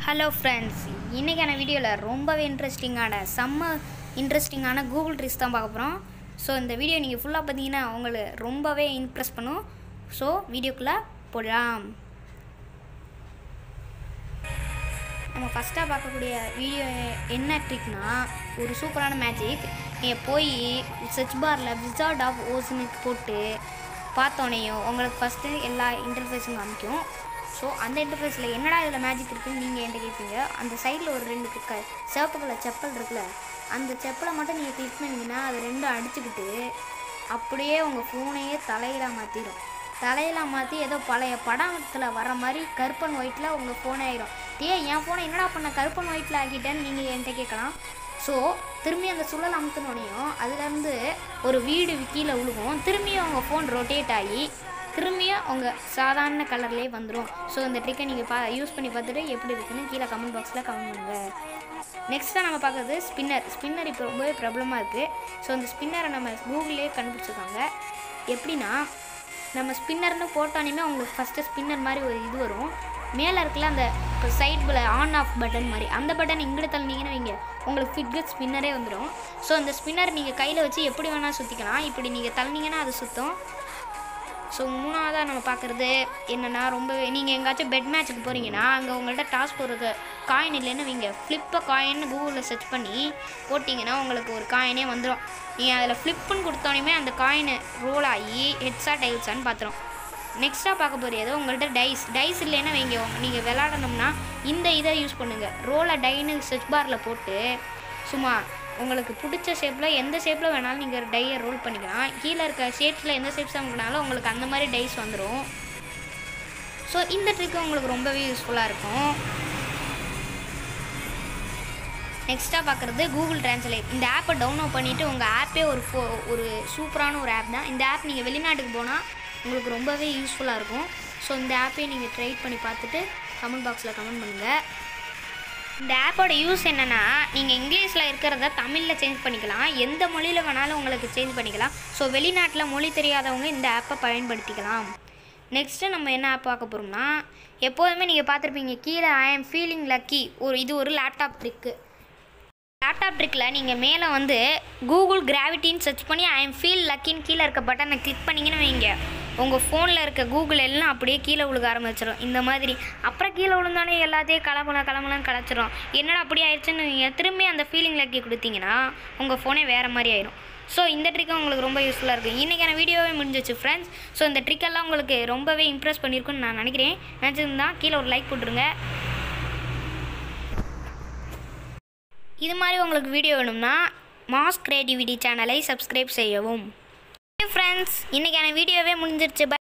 hello friends இன்றைக்கான வீடியோவில் ரொம்பவே இன்ட்ரெஸ்டிங்கான செம்ம இன்ட்ரெஸ்டிங்கான கூகுள் ட்ரிக்ஸ் தான் பார்க்க போகிறோம் ஸோ இந்த வீடியோ நீங்கள் ஃபுல்லாக பார்த்தீங்கன்னா உங்களை ரொம்பவே இம்ப்ரெஸ் பண்ணும் ஸோ வீடியோக்குள்ளே போடலாம் நம்ம ஃபஸ்ட்டாக பார்க்கக்கூடிய வீடியோ என்ன ட்ரிக்னா ஒரு சூப்பரான மேஜிக் நீங்கள் போய் சர்ச் பாரில் விசார்ட் ஆஃப் ஓசனுக்கு போட்டு பார்த்தோன்னேயும் உங்களுக்கு ஃபஸ்ட்டு எல்லா இன்டர்ஃபேஸும் காமிக்கும் ஸோ அந்த இன்டர்ஃபேஸில் என்னடா இதில் மேஜிக் இருக்குன்னு நீங்கள் என்கிட்ட கேட்பீங்க அந்த சைடில் ஒரு ரெண்டு க சிவப்பு கலர் செப்பல் இருக்குல்ல அந்த செப்பலை மட்டும் நீங்கள் கிளிக் பண்ணிங்கன்னா அது ரெண்டும் அடிச்சுக்கிட்டு அப்படியே உங்கள் ஃபோனையே தலையில மாற்றிடும் தலையில மாற்றி ஏதோ பழைய படத்தில் வர மாதிரி கருப்பன் ஒயிட்டில் உங்கள் ஃபோன் ஆயிரும் டே என் ஃபோனை என்னடா பண்ண கருப்பன் ஒயிட்டில் ஆக்கிட்டேன்னு நீங்கள் என்கிட்ட கேட்கலாம் ஸோ திரும்பி அந்த சுழல் அமுத்தினோடனையும் அதுலேருந்து ஒரு வீடு கீழே விழுகும் திரும்பியும் உங்கள் ஃபோன் ரொட்டேட் ஆகி திரும்பியும் உங்கள் சாதாரண கலர்லேயே வந்துடும் ஸோ இந்த ட்ரிக்கை நீங்கள் பா யூஸ் பண்ணி பார்த்துட்டு எப்படி இருக்குன்னு கீழே கமெண்ட் பாக்ஸில் கமெண்ட் பண்ணுங்கள் நெக்ஸ்ட்டாக நம்ம பார்க்குறது ஸ்பின்னர் ஸ்பின்னர் இப்போ ரொம்பவே ப்ராப்ளமாக இருக்குது ஸோ அந்த ஸ்பின்னரை நம்ம கூகுள்லேயே கண்டுபிடிச்சிருக்காங்க எப்படின்னா நம்ம ஸ்பின்னர்னு போட்டோன்னே உங்களுக்கு ஃபஸ்ட்டு ஸ்பின்னர் மாதிரி ஒரு இது வரும் மேலே இருக்கல அந்த சைடில் ஆன் ஆஃப் பட்டன் மாதிரி அந்த பட்டன் இங்கிட்டு தள்ளினீங்கன்னு வைங்க உங்களுக்கு ஃபிட்கட் ஸ்பின்னரே வந்துடும் ஸோ அந்த ஸ்பின்னர் நீங்கள் கையில் வச்சு எப்படி வேணால் சுற்றிக்கலாம் இப்படி நீங்கள் தள்ளினீங்கன்னா அது சுற்றும் ஸோ மூணாவதாக நம்ம பார்க்குறது என்னென்னா ரொம்ப நீங்கள் எங்கேயாச்சும் பெட் மேட்ச்சுக்கு போகிறீங்கன்னா அங்கே உங்கள்கிட்ட டாஸ் போடுறது காயின் இல்லைன்னு வைங்க ஃப்ளிப்பை காயின்னு கூகுளில் சர்ச் பண்ணி போட்டிங்கன்னா உங்களுக்கு ஒரு காயினே வந்துடும் நீங்கள் அதில் ஃப்ளிப்புன்னு கொடுத்தோன்னே அந்த காயின் ரோல் ஆகி ஹெட்ஸா டைல்ஸான்னு பார்த்துரும் நெக்ஸ்ட்டாக பார்க்க போகிறது உங்கள்கிட்ட டைஸ் டைஸ் இல்லைன்னா வைங்க நீங்கள் விளாடணும்னா இந்த இதை யூஸ் பண்ணுங்கள் ரோலை டைன்னு சர்ச் பாரில் போட்டு சும்மா உங்களுக்கு பிடிச்ச ஷேப்பில் எந்த ஷேப்பில் வேணாலும் நீங்கள் டையை ரோல் பண்ணிக்கலாம் கீழே இருக்க ஷேப்ஸில் எந்த ஷேப்ஸ் அமுக்கினாலும் உங்களுக்கு அந்த மாதிரி டைஸ் வந்துடும் ஸோ இந்த ட்ரிக்கு உங்களுக்கு ரொம்பவே யூஸ்ஃபுல்லாக இருக்கும் நெக்ஸ்ட்டாக பார்க்குறது கூகுள் ட்ரான்ஸ்லேட் இந்த ஆப்பை டவுன்லோட் பண்ணிவிட்டு உங்கள் ஆப்பே ஒரு ஃபோ ஒரு சூப்பரான ஒரு ஆப் தான் இந்த ஆப் நீங்கள் வெளிநாட்டுக்கு போனால் உங்களுக்கு ரொம்பவே யூஸ்ஃபுல்லாக இருக்கும் ஸோ இந்த ஆப்பை நீங்கள் ட்ரை பண்ணி பார்த்துட்டு கமெண்ட் பாக்ஸில் கமெண்ட் பண்ணுங்கள் இந்த ஆப்போட யூஸ் என்னென்னா நீங்கள் இங்கிலீஷில் இருக்கிறத தமிழில் சேஞ்ச் பண்ணிக்கலாம் எந்த மொழியில் வேணாலும் உங்களுக்கு சேஞ்ச் பண்ணிக்கலாம் ஸோ வெளிநாட்டில் மொழி தெரியாதவங்க இந்த ஆப்பை பயன்படுத்திக்கலாம் நெக்ஸ்ட்டு நம்ம என்ன ஆப் பார்க்க போகிறோம்னா எப்போதுமே நீங்கள் பார்த்துருப்பீங்க கீழே ஐ ஆம் ஃபீலிங் லக்கி ஒரு இது ஒரு லேப்டாப் ட்ரிக்கு லேப்டாப் ட்ரிக்கில் நீங்கள் மேலே வந்து கூகுள் கிராவிட்டின்னு சர்ச் பண்ணி ஐ எம் ஃபீல் லக்கின்னு கீழே இருக்க பட்டனை கிளிக் பண்ணிங்கன்னு வைங்க உங்கள் ஃபோனில் இருக்க கூகுள் எல்லாம் அப்படியே கீழே விழுக ஆரம்பிச்சிடும் இந்த மாதிரி அப்புறம் கீழே விழுந்தானே எல்லாத்தையும் கிளம்பலாம் கிளம்பலாம் கிடச்சிரும் என்னடா அப்படி ஆயிடுச்சுன்னு நீங்கள் திரும்பி அந்த ஃபீலிங் லக்கி கொடுத்தீங்கன்னா உங்கள் ஃபோனே வேறு மாதிரி ஆயிடும் ஸோ இந்த ட்ரிக்கும் உங்களுக்கு ரொம்ப யூஸ்ஃபுல்லாக இருக்குது இன்றைக்கான வீடியோவே முடிஞ்சிச்சு ஃப்ரெண்ட்ஸ் ஸோ இந்த ட்ரிக்கெல்லாம் உங்களுக்கு ரொம்பவே இம்ப்ரெஸ் பண்ணியிருக்குன்னு நான் நினைக்கிறேன் நினச்சிருந்தா கீழே ஒரு லைக் போட்டுருங்க இது மாதிரி உங்களுக்கு வீடியோ வேணும்னா மாஸ் கிரியேட்டிவிட்டி சேனலை சப்ஸ்கிரைப் செய்யவும் ஃப்ரெண்ட்ஸ் இன்றைக்கான வீடியோவே முடிஞ்சிருச்சு